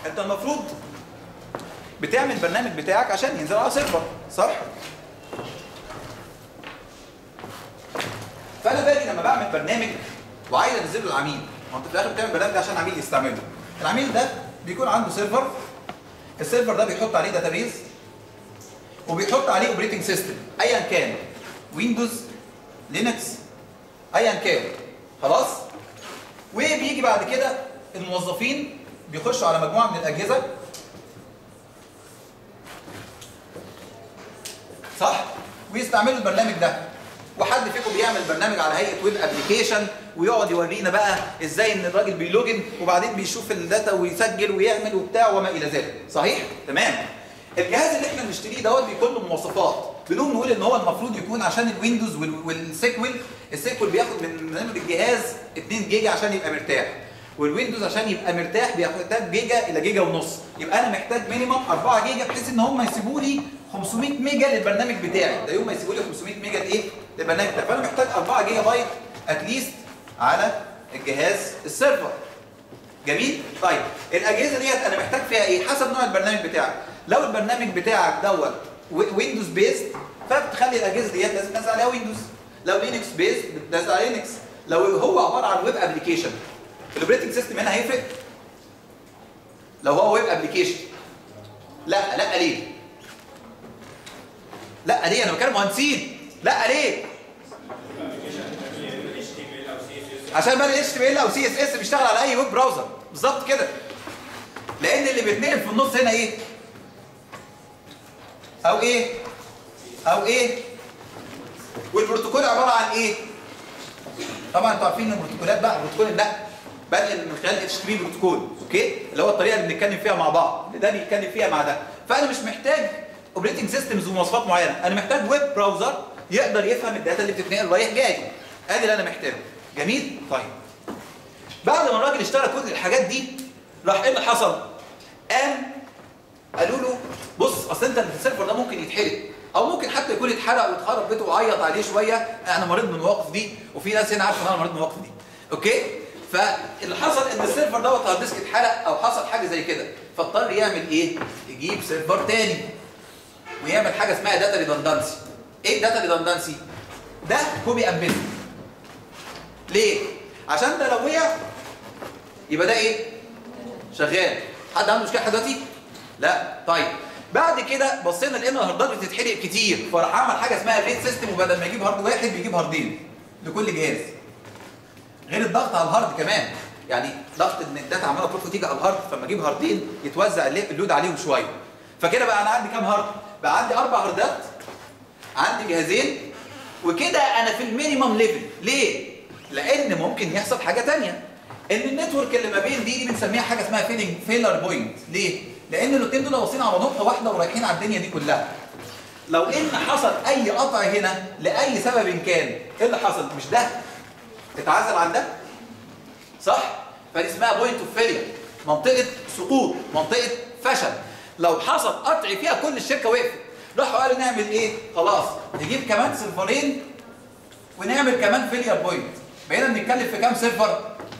انت المفروض بتعمل البرنامج بتاعك عشان ينزل على سيرفر صح فانا باجي لما بعمل برنامج وعايز انزله للعميل ما انت في الاخر بتعمل برنامج عشان العميل يستعمله العميل ده بيكون عنده سيرفر السيرفر ده بيحط عليه داتابيز وبيحط عليه اوبريتنج سيستم ايا كان ويندوز لينكس ايا كان خلاص وبيجي بعد كده الموظفين بيخشوا على مجموعه من الاجهزه صح ويستعملوا البرنامج ده وحد فيكم بيعمل برنامج على هيئه ويب ابلكيشن ويقعد يورينا بقى ازاي ان الراجل بيلوجن وبعدين بيشوف الداتا ويسجل ويعمل وبتاع وما الى ذلك صحيح تمام الجهاز اللي احنا بنشتريه دوت بيكون له مواصفات بنقوم نقول ان هو المفروض يكون عشان الويندوز وال- والسيكوال السيكوال بياخد من ميموري الجهاز 2 جيجا عشان يبقى مرتاح والويندوز عشان يبقى مرتاح بيحتاج جيجا الى جيجا ونص يبقى انا محتاج مينيمم 4 جيجا بحيث ان هم يسيبوا لي 500 ميجا للبرنامج بتاعي ده يوم ما يسيبوا لي 500 ميجا ايه للبرنامج بتاعي فانا محتاج 4 جيجا بايت اتليست على الجهاز السيرفر جميل طيب الاجهزه ديت انا محتاج فيها ايه حسب نوع البرنامج بتاعك لو البرنامج بتاعك دوت ويندوز بيست فبتخلي الاجهزه ديت لازم تنزل عليها ويندوز لو لينكس بيست بتنزل على لينكس لو هو عباره عن ويب ابلكيشن الاوبريتنج سيستم هنا هيفرق لو هو ويب ابلكيشن لا لا ليه لا ليه انا بتكلم مهندسين لا ليه عشان بقى اتش تي ام ال او سي اس اس بيشتغل على اي ويب براوزر بالظبط كده لان اللي بيتنقل في النص هنا ايه او ايه او ايه والبروتوكول عباره عن ايه طبعا انتوا عارفين ان البروتوكولات بقى بروتوكول النقل بنقل من خلال اتش تي بروتوكول اوكي اللي هو الطريقه اللي بنتكلم فيها مع بعض ده بيتكلم فيها مع ده فانا مش محتاج اوبريتنج سيستمز ومواصفات معينه انا محتاج ويب براوزر يقدر يفهم الداتا اللي بتتنقل رايح جاي ادي اللي انا محتاجه جميل طيب بعد ما الراجل اشترى كل الحاجات دي راح ايه اللي حصل قام قالوا له بص اصل انت السيرفر ده ممكن يتحرق او ممكن حتى يكون اتحرق واتخرب بيته وعيط عليه شويه انا مريض من المواقف دي وفي ناس هنا عارفه ان انا مريض من المواقف دي اوكي فاللي حصل ان السيرفر دوت هارد ديسك اتحرق او حصل حاجه زي كده فاضطر يعمل ايه يجيب سيرفر تاني ويعمل حاجه اسمها داتا ريدندنسي ايه الداتا ريدندنسي ده كوبي اند بيست ليه عشان ده لو وقع يبقى ده ايه شغال حد عنده مشكله لحد دلوقتي لا طيب بعد كده بصينا لقينا الهاردات بتتحرق كتير فراح عمل حاجه اسمها ريد سيستم وبدل ما يجيب هارد واحد بيجيب هاردين لكل جهاز غير الضغط على الهارد كمان يعني ضغط ان الداتا عماله تروح وتيجي على الهارد فلما اجيب هاردين يتوزع اللي- اللود عليهم شويه فكده بقى انا عندي كام هارد بقى عندي اربع هاردات عندي جهازين وكده انا في المينيمم ليفل ليه لان ممكن يحصل حاجه تانية ان النتورك اللي ما بين دي دي بنسميها حاجه اسمها فيلينج فيلر بوينت ليه لان الاثنين دول واصلين على نقطه واحده ورايحين على الدنيا دي كلها لو ان حصل اي قطع هنا لاي سبب كان ايه اللي حصل مش ده اتعزل عن ده صح فدي اسمها بوينت اوف فيلير منطقه سقوط منطقه فشل لو حصل قطع فيها كل الشركه وقفت راحوا قالوا نعمل ايه خلاص نجيب كمان سيرفرين ونعمل كمان فيلير بوينت بقينا بنتكلم في كام سيرفر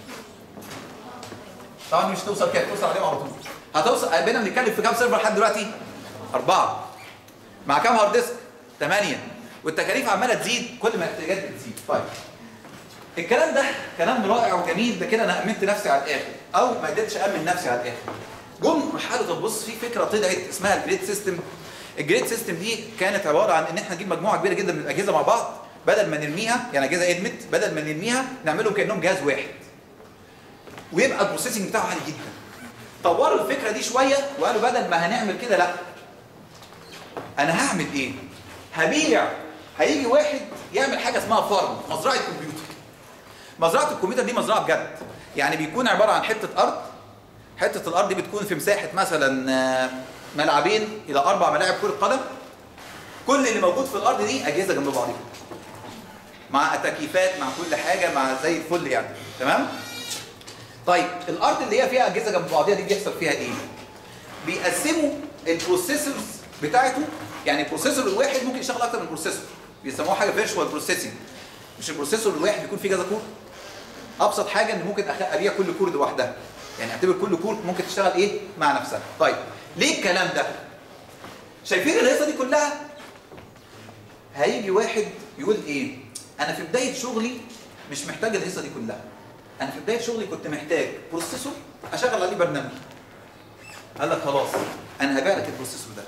طبعا مش توصل كده توصل عليهم على طول هتوصل بقينا بنتكلم في كام سيرفر لحد دلوقتي اربعه مع كام هارد ديسك ثمانيه والتكاليف عماله تزيد كل ما الاحتياجات بتزيد طيب الكلام ده كلام رائع وجميل ده كده انا امنت نفسي على الاخر او ما قدرتش امن نفسي على الاخر جم مرحله طب بص في فكره طلعت اسمها الجريد سيستم الجريد سيستم دي كانت عباره عن ان احنا نجيب مجموعه كبيره جدا من الاجهزه مع بعض بدل ما نرميها يعني اجهزه ادمت بدل ما نرميها نعملهم كانهم جهاز واحد ويبقى البروسيسنج بتاعه عالي جدا طوروا الفكره دي شويه وقالوا بدل ما هنعمل كده لا انا هعمل ايه هبيع هيجي واحد يعمل حاجه اسمها فارم مزرعه كمبيوتر مزرعه الكمبيوتر دي مزرعه بجد يعني بيكون عباره عن حته ارض حته الارض دي بتكون في مساحه مثلا آه، ملعبين الى اربع ملاعب كره قدم كل اللي موجود في الارض دي اجهزه جنب بعضيها مع تكييفات مع كل حاجه مع زي الفل يعني تمام طيب الارض اللي هي فيها اجهزه جنب بعضيها دي بيحصل فيها ايه بيقسموا البروسيسورز بتاعته يعني البروسيسور الواحد ممكن يشتغل اكتر من بروسيسور بيسموها حاجه فيرتشوال بروسيسنج مش البروسيسور الواحد بيكون فيه كذا كور ابسط حاجه ان ممكن أخ- ابيع كل كور لوحدها يعني اعتبر كل كور ممكن تشتغل ايه مع نفسها طيب ليه الكلام ده شايفين الهيصه دي كلها هيجي واحد يقول ايه انا في بدايه شغلي مش محتاج الهيصه دي كلها انا في بدايه شغلي كنت محتاج بروسيسور اشغل عليه برنامج قال لك خلاص انا هبيع لك البروسيسور ده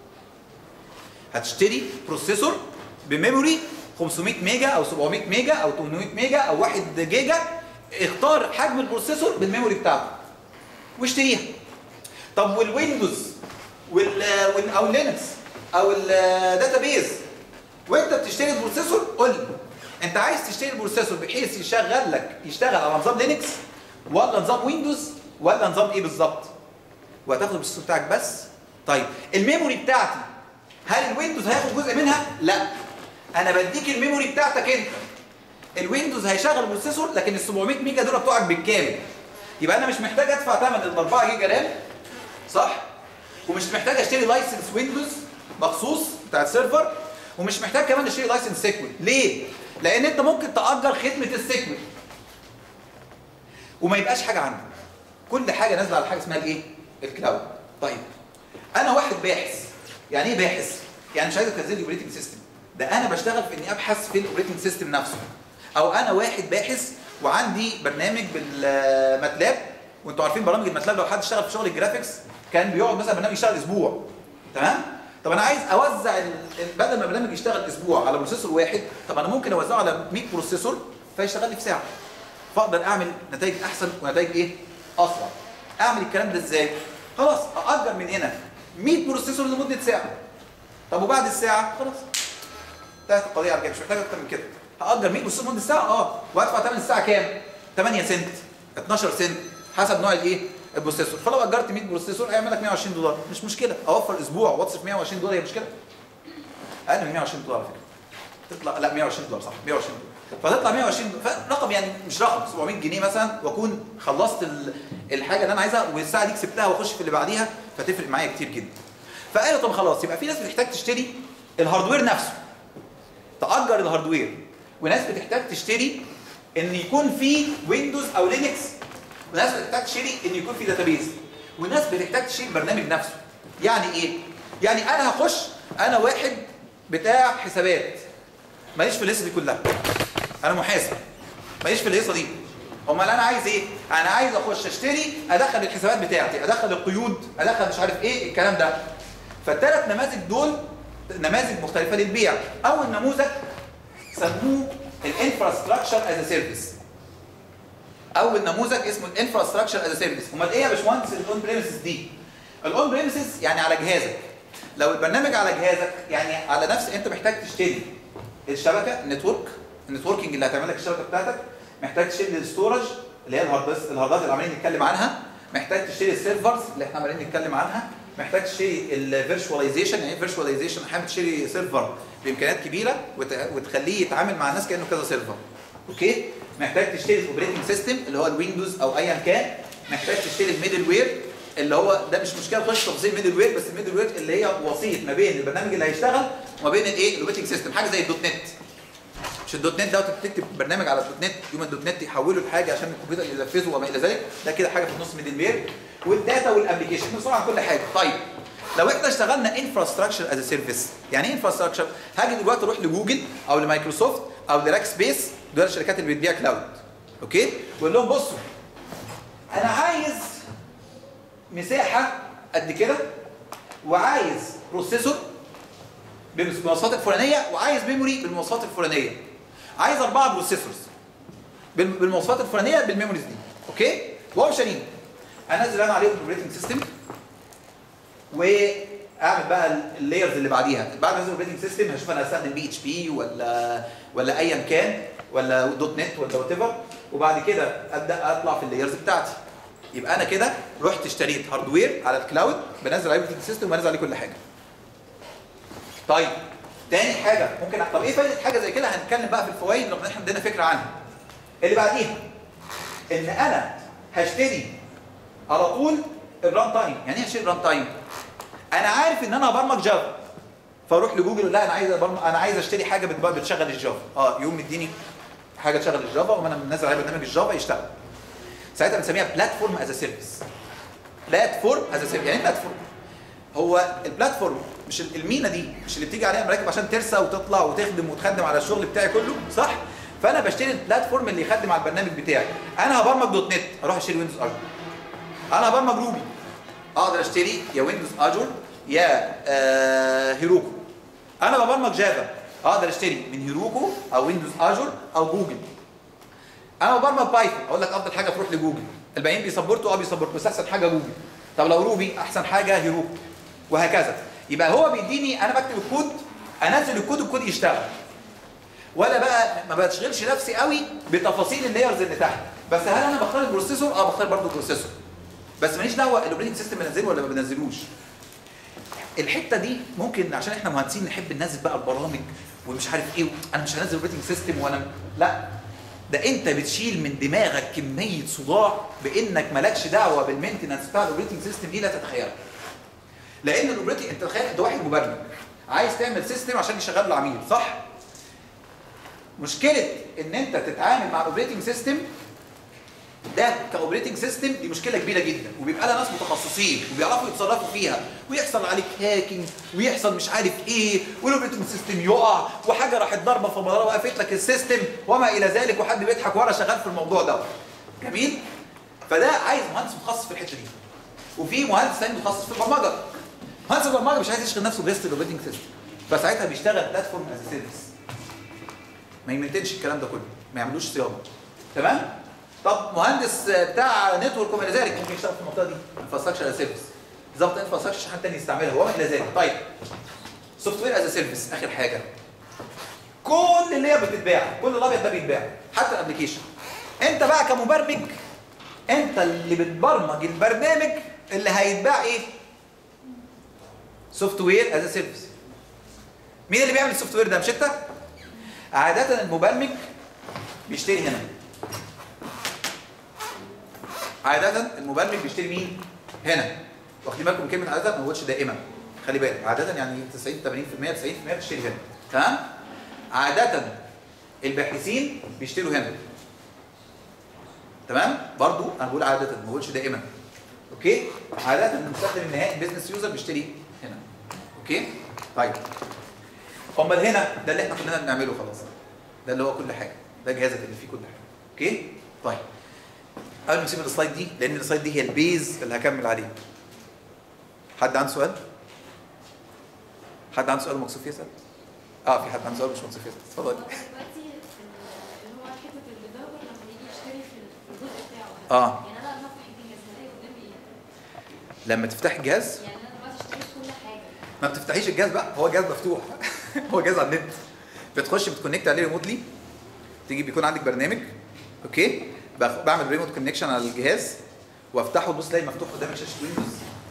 هتشتري بروسيسور بميموري 500 ميجا او 700 ميجا او 800 ميجا او 1 جيجا اختار حجم البروسيسور بالميموري بتاعته واشتريها طب والويندوز وال وال- او لينكس او الداتابيز وانت بتشتري البروسيسور قول لي انت عايز تشتري البروسيسور بحيث يشغل لك يشتغل على نظام لينكس ولا نظام ويندوز ولا نظام ايه بالظبط وهتاخد البروسيسور بتاعك بس طيب الميموري بتاعتي هل الويندوز هياخد جزء منها لا انا بديك الميموري بتاعتك انت الويندوز هيشغل البروسيسور لكن ال 700 ميجا دول بتوعك بالكامل يبقى انا مش محتاج ادفع ثمن ال 4 جيجا رام صح ومش محتاج اشتري لايسنس ويندوز مخصوص بتاع السيرفر ومش محتاج كمان اشتري لايسنس سيكوال ليه لان انت ممكن تاجر خدمه السيكوال وما يبقاش حاجه عندك كل حاجه نازله على حاجه اسمها الايه الكلاود طيب انا واحد باحث يعني ايه باحث يعني مش عايز انزل لي اوبريتنج سيستم ده انا بشتغل في اني ابحث في الاوبريتنج سيستم نفسه او انا واحد باحث وعندي برنامج بالماتلاب وانتوا عارفين برامج الماتلاب لو حد اشتغل في شغل الجرافيكس كان بيقعد مثلا برنامج يشتغل اسبوع تمام طب انا عايز اوزع ال- ال- بدل ما برنامج يشتغل اسبوع على بروسيسور واحد طب انا ممكن اوزعه على 100 بروسيسور فيشتغل لي في ساعه فاقدر اعمل نتائج احسن ونتائج ايه اسرع اعمل الكلام ده ازاي خلاص ااجر من هنا 100 بروسيسور لمده ساعه طب وبعد الساعه خلاص انتهت القضيه على كده مش محتاج اكتر من كده هاجر 100 بروسيسور لمده ساعه اه وهدفع ثمن الساعه كام 8 سنت 12 سنت حسب نوع الايه البروسيسور فلو اجرت 100 بروسيسور هيعمل لك 120 دولار مش مشكله اوفر اسبوع واصرف 120 دولار هي مشكله اقل من 120 دولار على فكره تطلع لا 120 دولار صح 120 دولار فتطلع 120 دولار رقم يعني مش رقم 700 جنيه مثلا واكون خلصت ال- الحاجه اللي انا عايزها والساعه دي كسبتها واخش في اللي بعديها فتفرق معايا كتير جدا فقالوا طب خلاص يبقى في ناس بتحتاج تشتري الهاردوير نفسه تأجر الهاردوير وناس بتحتاج تشتري ان يكون في ويندوز او لينكس وناس بتحتاج تشتري ان يكون في داتابيز وناس بتحتاج تشتري البرنامج نفسه يعني ايه يعني انا هخش انا واحد بتاع حسابات ماليش في الهيصه دي كلها انا محاسب ماليش في الهيصه دي امال انا عايز ايه انا عايز اخش اشتري ادخل الحسابات بتاعتي ادخل القيود ادخل مش عارف ايه الكلام ده فالثلاث نماذج دول نماذج مختلفه للبيع اول نموذج سموه الانفراستراكشر از سيرفيس اول نموذج اسمه الانفراستراكشر از سيرفيس امال ايه يا باشمهندس الاون بريمسز دي الاون بريمسز يعني على جهازك لو البرنامج على جهازك يعني على نفس انت محتاج تشتري الشبكه النتورك النتوركينج اللي هتعمل لك الشبكه بتاعتك محتاج تشتري الستورج اللي هي الهارد الهاردات اللي عمالين نتكلم عنها محتاج تشتري السيرفرز اللي احنا عمالين نتكلم عنها محتاج تشتري الفيرشواليزيشن يعني ايه فيرشواليزيشن احيانا تشتري سيرفر بامكانيات كبيره وت- وتخليه يتعامل مع الناس كانه كذا سيرفر اوكي محتاج تشتري الاوبريتنج سيستم اللي هو الويندوز او ايا كان محتاج تشتري الميدل وير اللي هو ده مش مشكله تخش تفاصيل الميدل وير بس الميدل وير اللي هي وسيط ما بين البرنامج اللي هيشتغل وما بين الايه الاوبريتنج سيستم حاجه زي الدوت نت مش الدوت نت دوت بتكتب برنامج على الدوت نت يوم الدوت نت يحوله لحاجه عشان الكمبيوتر ينفذه وما الى ذلك ده كده حاجه في النص ميدل وير والداتا والابلكيشن مسؤول عن كل حاجه طيب لو احنا اشتغلنا انفراستراكشر از سيرفيس يعني ايه انفراستراكشر هاجي دلوقتي اروح لجوجل او لمايكروسوفت او لراك سبيس دول الشركات اللي بتبيع كلاود اوكي واقول لهم بصوا انا عايز مساحه قد كده وعايز بروسيسور بالمواصفات الفلانيه وعايز ميموري بالمواصفات الفلانيه عايز اربعه بروسيسورز بال- بالمواصفات الفلانيه بالميموريز دي اوكي واوبشنين انزل انا عليهم الاوبريتنج سيستم واعمل بقى اللايرز اللي بعديها بعد ما انزل الاوبريتنج سيستم هشوف انا هستخدم بي اتش بي ولا ولا ايا كان ولا دوت نت ولا وات ايفر وبعد كده ابدا اطلع في اللايرز بتاعتي يبقى انا كده رحت اشتريت هاردوير على الكلاود بنزل عليه الاوبريتنج سيستم وبنزل عليه كل حاجه طيب تاني حاجه ممكن طب ايه فايده حاجه زي كده هنتكلم بقى في الفوائد لو احنا عندنا فكره عنها اللي بعديها ان انا هشتري على طول الران تايم يعني ايه هشتري الران تايم انا عارف ان انا هبرمج جافا فاروح لجوجل اقول لها انا عايز أبرمج انا عايز اشتري حاجه بت- بتشغل الجافا اه يقوم مديني حاجه تشغل الجافا وانا منزل عليها برنامج الجافا يشتغل ساعتها بنسميها بلاتفورم از سيرفيس بلاتفورم از سيرفيس يعني بلاتفورم هو البلاتفورم مش ال- المينا دي مش اللي بتيجي عليها مراكب عشان ترسى وتطلع وتخدم وتخدم على الشغل بتاعي كله صح فانا بشتري البلاتفورم اللي يخدم على البرنامج بتاعي انا هبرمج دوت نت اروح اشتري ويندوز اجور انا هبرمج روبي اقدر اشتري يا ويندوز اجور يا آه هيروكو انا ببرمج جافا اقدر اشتري من هيروكو او ويندوز اجور او جوجل انا ببرمج بايثون اقول لك افضل حاجه تروح لجوجل الباقيين بيسبورتوا اه بيسبورتوا بس احسن حاجه جوجل طب لو روبي احسن حاجه هيروكو وهكذا يبقى هو بيديني انا بكتب الكود انزل الكود الكود يشتغل ولا بقى ما بشغلش نفسي قوي بتفاصيل اللايرز اللي تحت بس هل انا بختار البروسيسور اه بختار برضه البروسيسور بس ماليش دعوه الاوبريتنج سيستم بنزله ولا ما بنزلوش الحته دي ممكن عشان احنا مهندسين نحب ننزل بقى البرامج ومش عارف ايه انا مش هنزل اوبريتنج سيستم وانا لا ده انت بتشيل من دماغك كميه صداع بانك مالكش دعوه بالمينتنس بتاع الاوبريتنج سيستم دي لا تتخيلها لان الاوبريتنج انت تخيل ده واحد مبرمج عايز تعمل سيستم عشان يشغل له عميل صح مشكله ان انت تتعامل مع الاوبريتنج سيستم ده كاوبريتنج سيستم دي مشكله كبيره جدا وبيبقى لها ناس متخصصين وبيعرفوا يتصرفوا فيها ويحصل عليك هاكينج ويحصل مش عارف ايه والاوبريتنج سيستم يقع وحاجه راحت ضربه في مره وقفت لك السيستم وما الى ذلك وحد بيضحك ورا شغال في الموضوع ده جميل فده عايز مهندس متخصص في الحته دي وفي مهندس ثاني متخصص في البرمجه مهندس البرمجه مش عايز يشغل نفسه بريست الاوبريتنج سيستم فساعتها بيشتغل بلاتفورم از سيرفيس ما يمنتنش الكلام ده كله ما يعملوش صيانه تمام طب مهندس بتاع نتورك وما الى ذلك ممكن يشتغل في المنطقه دي انفراستراكشر از سيرفيس ظبط انفراستراكشر عشان حد تاني يستعملها وما الى ذلك طيب سوفت وير از سيرفيس اخر حاجه كل اللي هي بتتباع كل الابيض ده بيتباع حتى الابلكيشن انت بقى كمبرمج انت اللي بتبرمج البرنامج اللي هيتباع ايه سوفت وير از سيرفيس مين اللي بيعمل السوفت وير ده مش انت عاده المبرمج بيشتري هنا عادة المبرمج بيشتري مين؟ هنا واخدين بالكم كلمة عادة ما بقولش دائما خلي بالك عادة يعني 90 80% 90% بتشتري هنا تمام؟ عادة الباحثين بيشتروا هنا تمام؟ برضو انا بقول عادة ما بقولش دائما اوكي؟ عادة المستخدم النهائي البيزنس يوزر بيشتري هنا اوكي؟ طيب امال هنا ده اللي احنا كلنا بنعمله خلاص ده اللي هو كل حاجة ده جهازك اللي فيه كل حاجة اوكي؟ طيب قبل ما نسيب السلايد دي لان السلايد دي هي البيز اللي هكمل عليه حد عنده سؤال حد عنده سؤال مكسوف يسال اه في حد عنده سؤال مش مكسوف يسال اتفضل دلوقتي اللي هو حته الديفلوبر لما يجي يشتري في الجزء بتاعه اه يعني انا لما افتح الجهاز هلاقي قدامي ايه؟ لما تفتح الجهاز يعني انا دلوقتي اشتريت كل حاجه ما بتفتحيش الجهاز بقى هو جهاز مفتوح هو جهاز على النت بتخش بتكونكت عليه ريموتلي تيجي بيكون عندك برنامج اوكي باخ- بعمل ريموت كونكشن على الجهاز وافتحه تبص تلاقي مفتوح قدامك شاشه ويندوز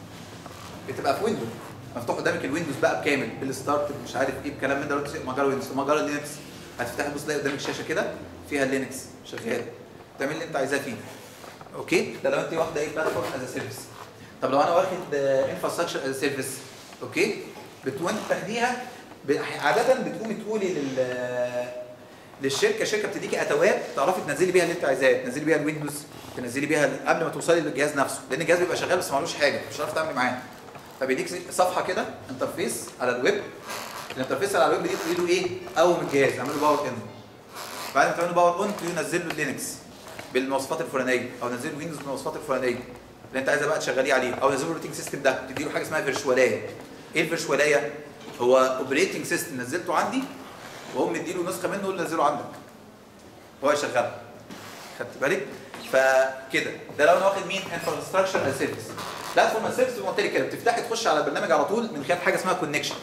بتبقى في ويندوز مفتوح قدامك الويندوز بقى بكامل بالستارت مش عارف ايه الكلام من ده مجرى ويندوز مجرى لينكس هتفتح تبص تلاقي قدامك شاشه كده فيها لينكس شغال تعمل اللي انت عايزاه فيه اوكي ده لو انت واخده ايه بلاتفورم از سيرفيس طب لو انا واخد انفراستراكشر از سيرفيس اوكي بتوانت تاخديها ب- عاده بتقومي تقولي لل للشركه الشركه بتديكي اتوات تعرفي تنزلي بيها اللي انت عايزاه تنزلي بيها الويندوز تنزلي بيها ال- قبل ما توصلي للجهاز نفسه لان الجهاز بيبقى شغال بس معلوش حاجه مش هتعرفي تتعاملي معاه فبيديك زي- صفحه كده انترفيس على الويب الانترفيس على الويب دي تقولي له ايه قوم الجهاز اعمل له باور ان بعد ما تعمل له باور اون تنزل له لينكس بالمواصفات الفلانيه او نزل له ويندوز بالمواصفات الفلانيه اللي انت عايزه بقى تشغليه عليه او نزل له الروتينج سيستم ده تدي له حاجه اسمها فيرشواليه ايه الفيرشواليه هو اوبريتنج سيستم نزلته عندي وهو مديله نسخه منه اللي نزله عندك هو يشغلها خدت بالك فكده ده لو انا واخد مين انفراستراكشر از سيرفيس بلاتفورم از سيرفيس قلت لك كده بتفتحي تخش على البرنامج على طول من خلال حاجه اسمها كونكشن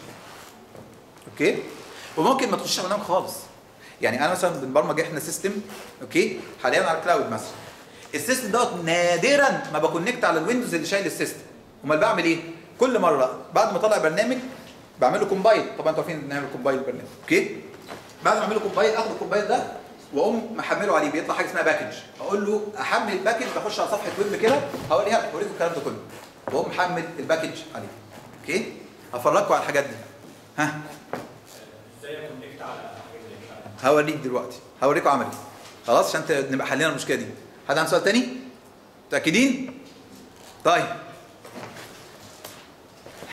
اوكي وممكن ما تخشش على البرنامج خالص يعني انا مثلا بنبرمج احنا سيستم اوكي حاليا على الكلاود مثلا السيستم دوت نادرا ما بكونكت على الويندوز اللي شايل السيستم امال بعمل ايه كل مره بعد ما اطلع برنامج بعمل له كومبايل طبعا انتوا عارفين بنعمل كومبايل البرنامج اوكي بعد ما اعمل له كومبايل اخد الكومبايل ده واقوم محمله عليه بيطلع حاجه اسمها باكج اقول له احمل الباكج بخش على صفحه ويب كده هوريها اوريكم الكلام ده كله واقوم محمل الباكج عليه اوكي هفرجكم على الحاجات دي ها ازاي اكونكت على حاجه زي كده هوريك دلوقتي هوريكم عملي خلاص عشان ت- نبقى حلينا المشكله دي حد عنده سؤال تاني متاكدين طيب